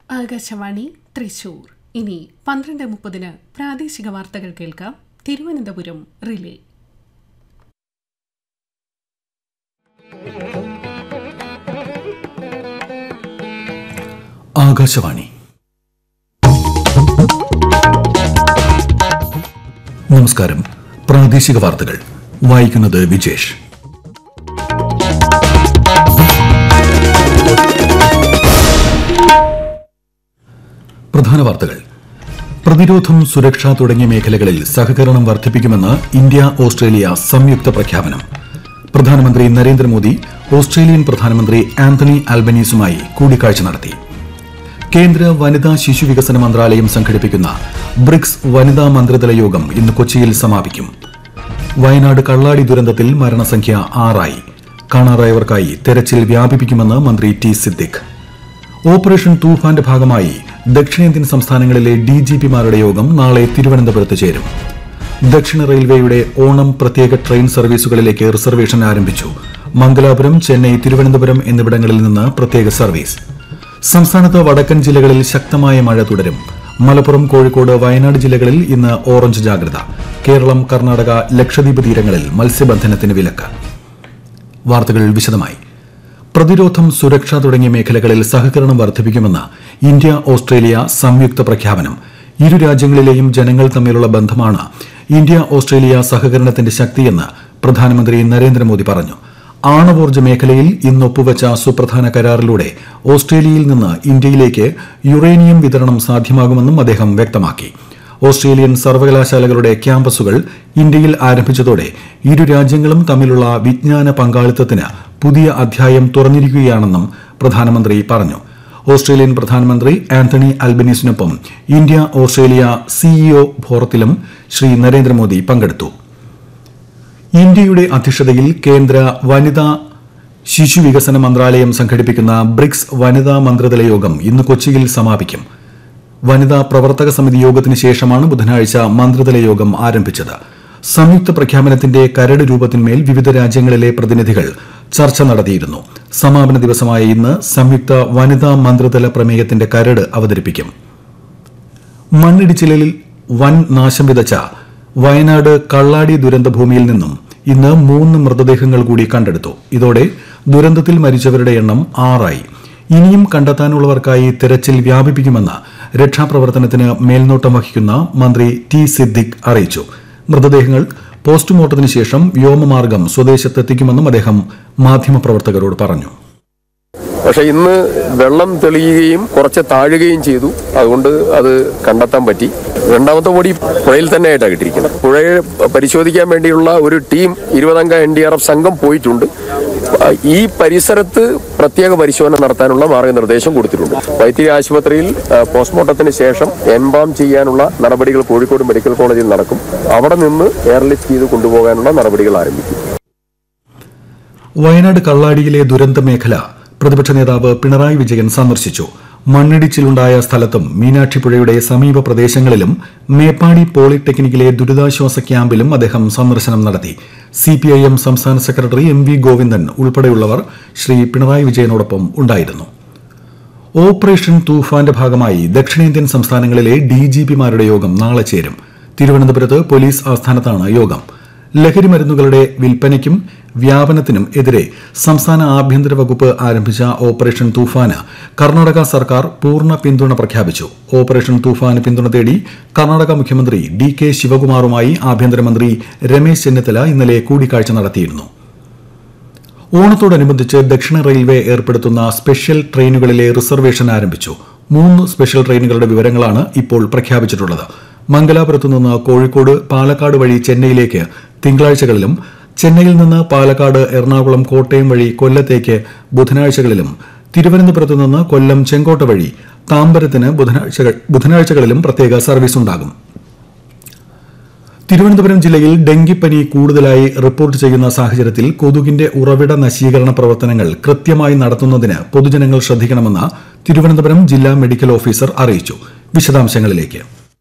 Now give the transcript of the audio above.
ആകാശവാണി തൃശൂർ ഇനി പന്ത്രണ്ട് മുപ്പതിന് പ്രാദേശിക വാർത്തകൾ കേൾക്കാം തിരുവനന്തപുരം റിലേ ആകാശവാണി നമസ്കാരം പ്രാദേശിക വാർത്തകൾ വായിക്കുന്നത് വിജേഷ് പ്രധാന വാർത്തകൾ പ്രതിരോധം സുരക്ഷ തുടങ്ങിയ മേഖലകളിൽ സഹകരണം വർദ്ധിപ്പിക്കുമെന്ന് ഇന്ത്യ ഓസ്ട്രേലിയ സംയുക്ത പ്രഖ്യാപനം പ്രധാനമന്ത്രി നരേന്ദ്രമോദി ഓസ്ട്രേലിയൻ പ്രധാനമന്ത്രി ആന്റണി ആൽബനീസുമായി കൂടിക്കാഴ്ച നടത്തി കേന്ദ്ര വനിതാ ശിശു വികസന മന്ത്രാലയം സംഘടിപ്പിക്കുന്ന ബ്രിക്സ് വനിതാ മന്ത്രിതല യോഗം ഇന്ന് കൊച്ചിയിൽ സമാപിക്കും വയനാട് കള്ളാടി ദുരന്തത്തിൽ മരണസംഖ്യ ആറായി കാണാറായവർക്കായി തെരച്ചിൽ വ്യാപിപ്പിക്കുമെന്ന് മന്ത്രി ടി സിദ്ദിഖ് ഓപ്പറേഷൻ തൂഫാന്റെ ഭാഗമായി ദക്ഷിണേന്ത്യൻ സംസ്ഥാനങ്ങളിലെ ഡിജിപിമാരുടെ യോഗം നാളെ തിരുവനന്തപുരത്ത് ചേരും ദക്ഷിണ റെയിൽവേയുടെ ഓണം പ്രത്യേക ട്രെയിൻ സർവീസുകളിലേക്ക് റിസർവേഷൻ ആരംഭിച്ചു മംഗലാപുരം ചെന്നൈ തിരുവനന്തപുരം എന്നിവിടങ്ങളിൽ നിന്ന് പ്രത്യേക സർവീസ് സംസ്ഥാനത്ത് വടക്കൻ ജില്ലകളിൽ ശക്തമായ മഴ തുടരും മലപ്പുറം കോഴിക്കോട് വയനാട് ജില്ലകളിൽ ഇന്ന് ഓറഞ്ച് ജാഗ്രത കേരളം കർണാടക ലക്ഷദ്വീപ് തീരങ്ങളിൽ മത്സ്യബന്ധനത്തിന് വിലക്ക് വാർത്തകൾ വിശദമായി പ്രതിരോധം സുരക്ഷ തുടങ്ങിയ മേഖലകളിൽ സഹകരണം വർദ്ധിപ്പിക്കുമെന്ന് ഇന്ത്യ ഓസ്ട്രേലിയ സംയുക്ത പ്രഖ്യാപനം ഇരു രാജ്യങ്ങളിലെയും ജനങ്ങൾ തമ്മിലുള്ള ബന്ധമാണ് ഇന്ത്യ ഓസ്ട്രേലിയ സഹകരണത്തിന്റെ ശക്തിയെന്ന് പ്രധാനമന്ത്രി നരേന്ദ്രമോദി പറഞ്ഞു ആണവോർജ്ജ മേഖലയിൽ ഇന്ന് ഒപ്പുവച്ച സുപ്രധാന കരാറിലൂടെ ഓസ്ട്രേലിയയിൽ നിന്ന് ഇന്ത്യയിലേക്ക് യുറേനിയം വിതരണം സാധ്യമാകുമെന്നും അദ്ദേഹം വ്യക്തമാക്കി ഓസ്ട്രേലിയൻ സർവകലാശാലകളുടെ ക്യാമ്പസുകൾ ഇന്ത്യയിൽ ആരംഭിച്ചതോടെ ഇരു രാജ്യങ്ങളും തമ്മിലുള്ള വിജ്ഞാന പങ്കാളിത്തത്തിന് പുതിയ അധ്യായം തുറന്നിരിക്കുകയാണെന്നും പ്രധാനമന്ത്രി പറഞ്ഞു ഓസ്ട്രേലിയൻ പ്രധാനമന്ത്രി ആന്റണി അൽബനീസിനൊപ്പം ഇന്ത്യ ഓസ്ട്രേലിയ സിഇഒ ഫോറത്തിലും ശ്രീ നരേന്ദ്രമോദി പങ്കെടുത്തു ഇന്ത്യയുടെ അധ്യക്ഷതയിൽ കേന്ദ്ര വനിതാ ശിശു വികസന മന്ത്രാലയം സംഘടിപ്പിക്കുന്ന ബ്രിക്സ് വനിതാ മന്ത്രിതല യോഗം ഇന്ന് കൊച്ചിയിൽ സമാപിക്കും വനിതാ പ്രവർത്തക സമിതി യോഗത്തിന് ശേഷമാണ് ബുധനാഴ്ച മന്ത്രിതല യോഗം ആരംഭിച്ചത് സംയുക്ത പ്രഖ്യാപനത്തിന്റെ കരട് രൂപത്തിന്മേൽ വിവിധ രാജ്യങ്ങളിലെ പ്രതിനിധികൾ ചർച്ച നടത്തിയിരുന്നു സമാപന ദിവസമായ ഇന്ന് സംയുക്ത വനിതാ മന്ത്രിതല പ്രമേയത്തിന്റെ കരട് അവതരിപ്പിക്കും മണ്ണിടിച്ചിലിൽ വൻ നാശം വിതച്ച വയനാട് കള്ളാടി ദുരന്തഭൂമിയിൽ നിന്നും ഇന്ന് മൂന്ന് മൃതദേഹങ്ങൾ കൂടി കണ്ടെടുത്തു ഇതോടെ ദുരന്തത്തിൽ മരിച്ചവരുടെ എണ്ണം ആറായി ഇനിയും കണ്ടെത്താനുള്ളവർക്കായി തെരച്ചിൽ വ്യാപിപ്പിക്കുമെന്ന് രക്ഷാപ്രവർത്തനത്തിന് മേൽനോട്ടം വഹിക്കുന്ന മന്ത്രി ടി സിദ്ദിഖ് അറിയിച്ചു മൃതദേഹങ്ങൾ പോസ്റ്റ്മോർട്ടത്തിന് ശേഷം വ്യോമമാർഗം സ്വദേശത്തെത്തിക്കുമെന്നും അദ്ദേഹം മാധ്യമപ്രവർത്തകരോട് പറഞ്ഞു പക്ഷെ ഇന്ന് വെള്ളം തെളിയുകയും കുറച്ച് താഴുകയും ചെയ്തു അതുകൊണ്ട് അത് കണ്ടെത്താൻ പറ്റി രണ്ടാമത്തെ ബോഡി പുഴയിൽ തന്നെ ആയിട്ടാണ് കിട്ടിയിരിക്കുന്നത് പുഴയെ പരിശോധിക്കാൻ വേണ്ടിയുള്ള ഒരു ടീം ഇരുപതംഗ എൻ ഡി ആർ എഫ് സംഘം പോയിട്ടുണ്ട് ഈ പരിസരത്ത് പ്രത്യേക പരിശോധന നടത്താനുള്ള മാർഗനിർദ്ദേശം കൊടുത്തിട്ടുണ്ട് വൈത്തിരി ആശുപത്രിയിൽ ആ, പോസ്റ്റ്മോർട്ടത്തിന് ശേഷം എൻബാം ചെയ്യാനുള്ള നടപടികൾ കോഴിക്കോട് മെഡിക്കൽ കോളേജിൽ നടക്കും അവിടെ നിന്ന് എയർലിഫ്റ്റ് ചെയ്ത് കൊണ്ടുപോകാനുള്ള നടപടികൾ ആരംഭിക്കും വയനാട് കള്ളാടിയിലെ ദുരന്ത മേഖല പ്രതിപക്ഷ നേതാവ് പിണറായി വിജയൻ സന്ദർശിച്ചു മണ്ണിടിച്ചിലുണ്ടായ സ്ഥലത്തും മീനാക്ഷിപ്പുഴയുടെ സമീപ പ്രദേശങ്ങളിലും മേപ്പാടി പോളിടെക്നിക്കിലെ ദുരിതാശ്വാസ ക്യാമ്പിലും അദ്ദേഹം സന്ദർശനം നടത്തി സിപിഐഎം സംസ്ഥാന സെക്രട്ടറി എം വി ഗോവിന്ദൻ ഉൾപ്പെടെയുള്ളവർ ശ്രീ പിണറായി വിജയനോടൊപ്പം ഉണ്ടായിരുന്നു ഓപ്പറേഷൻ തൂഫാന്റെ ഭാഗമായി ദക്ഷിണേന്ത്യൻ സംസ്ഥാനങ്ങളിലെ ഡിജിപിമാരുടെ യോഗം നാളെ ചേരും തിരുവനന്തപുരത്ത് പോലീസ് ആസ്ഥാനത്താണ് യോഗം ലഹരി മരുന്നുകളുടെ വിൽപ്പനയ്ക്കും വ്യാപനത്തിനും എതിരെ സംസ്ഥാന ആഭ്യന്തര വകുപ്പ് ആരംഭിച്ച ഓപ്പറേഷൻ തൂഫാന് കർണാടക സർക്കാർ പൂർണ്ണ പിന്തുണ പ്രഖ്യാപിച്ചു ഓപ്പറേഷൻ തൂഫാന് പിന്തുണ തേടി കർണാടക മുഖ്യമന്ത്രി ഡി കെ ശിവകുമാറുമായി ആഭ്യന്തരമന്ത്രി രമേശ് ചെന്നിത്തല ഇന്നലെ കൂടിക്കാഴ്ച നടത്തിയിരുന്നു ഓണത്തോടനുബന്ധിച്ച് ദക്ഷിണ റെയിൽവേ ഏർപ്പെടുത്തുന്ന സ്പെഷ്യൽ ട്രെയിനുകളിലെ റിസർവേഷൻ ആരംഭിച്ചു മൂന്ന് സ്പെഷ്യൽ ട്രെയിനുകളുടെ വിവരങ്ങളാണ് ഇപ്പോൾ പ്രഖ്യാപിച്ചിട്ടുള്ളത് മംഗലാപുരത്തു നിന്ന് കോഴിക്കോട് പാലക്കാട് വഴി ചെന്നൈയിലേക്ക് തിങ്കളാഴ്ചകളിലും ചെന്നൈയിൽ നിന്ന് പാലക്കാട് എറണാകുളം കോട്ടയം വഴി കൊല്ലത്തേക്ക് ബുധനാഴ്ചകളിലും തിരുവനന്തപുരത്ത് നിന്ന് കൊല്ലം ചെങ്കോട്ട വഴി താമ്പരത്തിന് ബുധനാഴ്ചകൾ ബുധനാഴ്ചകളിലും പ്രത്യേക സർവീസ് ഉണ്ടാകും തിരുവനന്തപുരം ജില്ലയിൽ ഡെങ്കിപ്പനി കൂടുതലായി റിപ്പോർട്ട് ചെയ്യുന്ന സാഹചര്യത്തിൽ കൊതുകിന്റെ ഉറവിട നശീകരണ പ്രവർത്തനങ്ങൾ കൃത്യമായി നടത്തുന്നതിന് പൊതുജനങ്ങൾ ശ്രദ്ധിക്കണമെന്ന് തിരുവനന്തപുരം ജില്ലാ മെഡിക്കൽ ഓഫീസർ അറിയിച്ചു വിശദാംശങ്ങളിലേക്ക്